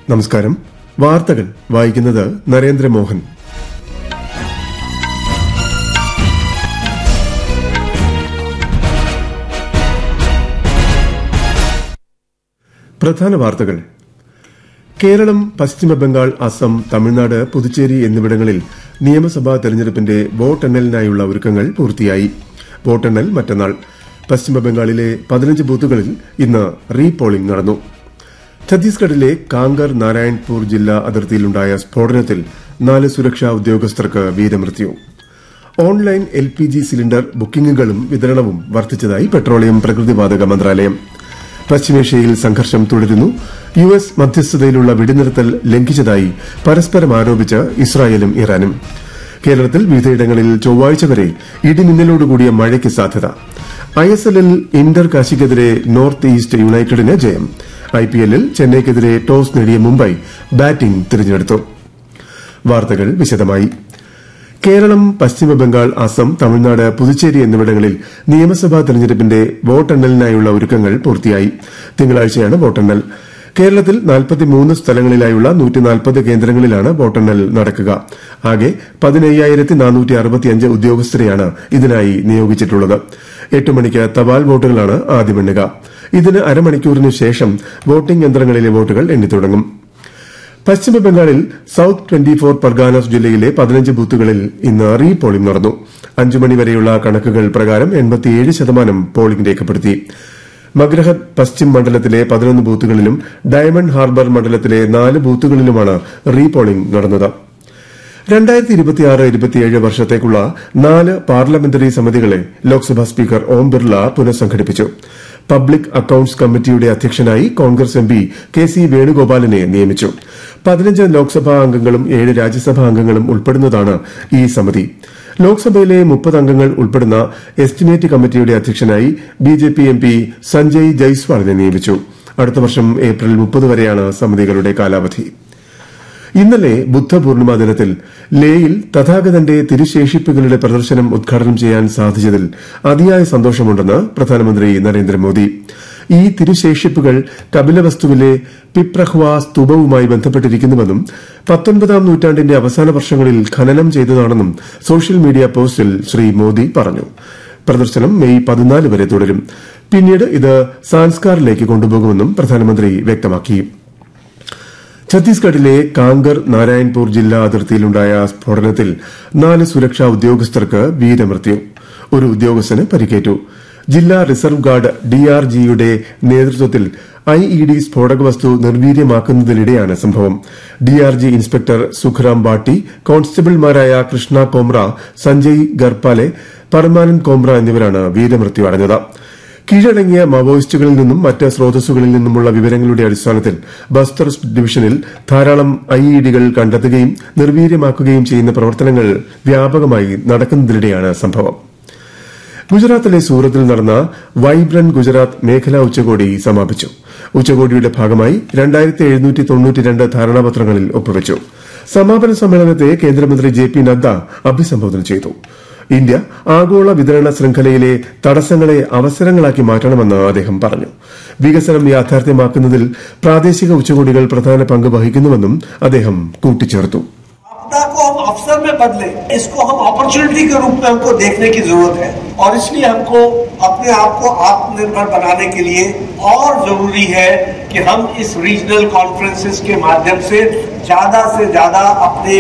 നമസ്കാരം വാർത്തകൾ വായിക്കുന്നത് നരേന്ദ്രമോഹൻ പ്രധാന വാർത്തകൾ കേരളം പശ്ചിമബംഗാൾ അസം തമിഴ്നാട് പുതുച്ചേരി എന്നിവിടങ്ങളിൽ നിയമസഭാ തെരഞ്ഞെടുപ്പിന്റെ വോട്ടെണ്ണലിനായുള്ള ഒരുക്കങ്ങൾ പൂർത്തിയായി വോട്ടെണ്ണൽ മറ്റന്നാൾ പശ്ചിമബംഗാളിലെ പതിനഞ്ച് ബൂത്തുകളിൽ ഇന്ന് റീ പോളിംഗ് നടന്നു ഛത്തീസ്ഗഡിലെ കാങ്കർ നാരായൺപൂർ ജില്ലാ അതിർത്തിയിലുണ്ടായ സ്ഫോടനത്തിൽ നാല് സുരക്ഷാ ഉദ്യോഗസ്ഥർക്ക് വീരമൃത്യു online L P G cylinder ബുക്കിംഗുകളും വിതരണവും വർദ്ധിച്ചതായി പെട്രോളിയം പ്രകൃതിവാതക മന്ത്രാലയം പശ്ചിമേഷ്യയിൽ സംഘർഷം തുടരുന്നു യു എസ് മധ്യസ്ഥതയിലുള്ള വെടിനിർത്തൽ ലംഘിച്ചതായി പരസ്പരം ആരോപിച്ച് ഇസ്രായേലും ഇറാനും കേരളത്തിൽ വിവിധയിടങ്ങളിൽ ചൊവ്വാഴ്ച വരെ ഇടിമിന്നലോടുകൂടിയ മഴയ്ക്ക് സാധ്യത ഐ എസ് എല്ലിൽ ഇന്റർ കാശിക്കെതിരെ നോർത്ത് ഈസ്റ്റ് യുണൈറ്റഡിന് ജയം ഐ പി എല്ലിൽ ചെന്നൈയ്ക്കെതിരെ ടോസ് നേടിയ മുംബൈ ബാറ്റിംഗ് തിരഞ്ഞെടുത്തു വാർത്തകൾ വിശദമായി കേരളം പശ്ചിമബംഗാൾ അസം തമിഴ്നാട് പുതുച്ചേരി എന്നിവിടങ്ങളിൽ നിയമസഭാ തെരഞ്ഞെടുപ്പിന്റെ വോട്ടെണ്ണലിനായുള്ള ഒരുക്കങ്ങൾ പൂർത്തിയായി തിങ്കളാഴ്ചയാണ് വോട്ടെണ്ണൽ കേരളത്തിൽ നാൽപ്പത്തിമൂന്ന് സ്ഥലങ്ങളിലായുള്ള നൂറ്റിനാൽപ്പത് കേന്ദ്രങ്ങളിലാണ് വോട്ടെണ്ണൽ നടക്കുക ആകെ പതിനയ്യായിരത്തി ഉദ്യോഗസ്ഥരെയാണ് ഇതിനായി നിയോഗിച്ചിട്ടുള്ളത് എട്ട് മണിക്ക് തപാൽ വോട്ടുകളാണ് ആദ്യം എണ്ണുക ഇതിന് അരമണിക്കൂറിന് ശേഷം വോട്ടിംഗ് യന്ത്രങ്ങളിലെ വോട്ടുകൾ എണ്ണിത്തുടങ്ങും പശ്ചിമബംഗാളിൽ സൌത്ത് ട്വന്റി ഫോർ പർഗാനസ് ജില്ലയിലെ പതിനഞ്ച് ബൂത്തുകളിൽ ഇന്ന് റീ പോളിംഗ് നടന്നു അഞ്ചു മണിവരെയുള്ള കണക്കുകൾ പ്രകാരം എൺപത്തിയേഴ് ശതമാനം പോളിംഗ് രേഖപ്പെടുത്തി മഗ്രഹത് പശ്ചിം മണ്ഡലത്തിലെ പതിനൊന്ന് ബൂത്തുകളിലും ഡയമണ്ട് ഹാർബർ മണ്ഡലത്തിലെ നാല് ബൂത്തുകളിലുമാണ് റീ പോളിംഗ് നടന്നത് രണ്ടായിരത്തി ഇരുപത്തിയാറ് ഇരുപത്തിയേഴ് വർഷത്തേക്കുള്ള നാല് പാർലമെന്ററി സമിതികളെ ലോക്സഭാ സ്പീക്കർ ഓം ബിർള പുനഃസംഘടിപ്പിച്ചു പബ്ലിക് അക്കൌണ്ട്സ് കമ്മിറ്റിയുടെ അധ്യക്ഷനായി Congress M P K C വേണുഗോപാലിനെ നിയമിച്ചു പതിനഞ്ച് ലോക്സഭാ അംഗങ്ങളും ഏഴ് രാജ്യസഭാ അംഗങ്ങളും ഉൾപ്പെടുന്നതാണ് ഈ സമിതി ലോക്സഭയിലെ മുപ്പത് അംഗങ്ങൾ ഉൾപ്പെടുന്ന എസ്റ്റിമേറ്റ് കമ്മിറ്റിയുടെ അധ്യക്ഷനായി ബിജെപി എം പി സഞ്ജയ് ജയ്സ്വാളിനെ നിയമിച്ചു അടുത്ത വർഷം ഏപ്രിൽ മുപ്പത് വരെയാണ് സമിതികളുടെ കാലാവധി ഇന്നലെ ബുദ്ധപൂർണിമ ദിനത്തിൽ ലേയിൽ തഥാഗതന്റെ തിരുശേഷിപ്പുകളുടെ പ്രദർശനം ഉദ്ഘാടനം ചെയ്യാൻ സാധിച്ചതിൽ അതിയായ സന്തോഷമുണ്ടെന്ന് പ്രധാനമന്ത്രി നരേന്ദ്രമോദി ഈ തിരുശേഷിപ്പുകൾ കപിലവസ്തുവിലെ പിപ്രഹ്വ സ്തൂപവുമായി ബന്ധപ്പെട്ടിരിക്കുന്നുവെന്നും പത്തൊൻപതാം നൂറ്റാണ്ടിന്റെ അവസാന വർഷങ്ങളിൽ ഖനനം ചെയ്തതാണെന്നും സോഷ്യൽ മീഡിയ പോസ്റ്റിൽ ശ്രീ മോദി പറഞ്ഞു പ്രദർശനം മെയ് പതിനാല് വരെ തുടരും പിന്നീട് ഇത് സാൻസ്കാറിലേക്ക് കൊണ്ടുപോകുമെന്നും പ്രധാനമന്ത്രി വ്യക്തമാക്കി ഛത്തീസ്ഗഡിലെ കാങ്കർ നാരായൺപൂർ ജില്ലാ അതിർത്തിയിലുണ്ടായ സ്ഫോടനത്തിൽ നാല് സുരക്ഷാ ഉദ്യോഗസ്ഥർക്ക് വീരമൃത്യു ഒരു ഉദ്യോഗസ്ഥന് പരിക്കേറ്റു ജില്ലാ റിസർവ് ഗാർഡ് ഡിആർജിയുടെ നേതൃത്വത്തിൽ ഐഇഡി സ്ഫോടക വസ്തു നിർവീര്യമാക്കുന്നതിനിടെയാണ് സംഭവം ഡിആർജി ഇൻസ്പെക്ടർ സുഖറാം ബാട്ടി കോൺസ്റ്റബിൾമാരായ കൃഷ്ണ കോമ്ര സഞ്ജയ് ഗർപ്പാലെ പർമാനന്ദ് കോമ്ര എന്നിവരാണ് വീരമൃത്യു അടഞ്ഞത് കീഴടങ്ങിയ മാവോയിസ്റ്റുകളിൽ നിന്നും മറ്റ് സ്രോതസ്സുകളിൽ നിന്നുമുള്ള വിവരങ്ങളുടെ അടിസ്ഥാനത്തിൽ ബസ്തർ ഡിവിഷനിൽ ധാരാളം ഐഇഡികൾ കണ്ടെത്തുകയും നിർവീര്യമാക്കുകയും ചെയ്യുന്ന പ്രവർത്തനങ്ങൾ വ്യാപകമായി നടക്കുന്നതിനിടെയാണ് സംഭവം ഗുജറാത്തിലെ സൂറത്തിൽ നടന്ന വൈബ്രന്റ് ഗുജറാത്ത് മേഖലാ ഉച്ചകോടി സമാപിച്ചു ഉച്ചകോടിയുടെ ഭാഗമായി ധാരണാപത്രങ്ങളിൽ ഒപ്പുവച്ചു സമാപന സമ്മേളനത്തെ കേന്ദ്രമന്ത്രി ജെ പി നദ്ദ അഭിസംബോധന ചെയ്തു ഇന്ത്യ ആഗോള വിതരണ ശൃംഖലയിലെ തടസ്സങ്ങളെ അവസരങ്ങളാക്കി മാറ്റണമെന്ന് അദ്ദേഹം പറഞ്ഞു വികസനം യാഥാർത്ഥ്യമാക്കുന്നതിൽ പ്രാദേശിക ഉച്ചകോടികൾ പ്രധാന പങ്ക് വഹിക്കുന്നുവെന്നും അദ്ദേഹം കൂട്ടിച്ചേർത്തു आपदा को हम अवसर में बदले इसको हम अपॉर्चुनिटी के रूप में हमको देखने की जरूरत है और इसलिए हमको अपने आप को आत्मनिर्भर बनाने के लिए और जरूरी है कि हम इस रीजनल कॉन्फ्रेंसेस के माध्यम से ज्यादा से ज्यादा अपने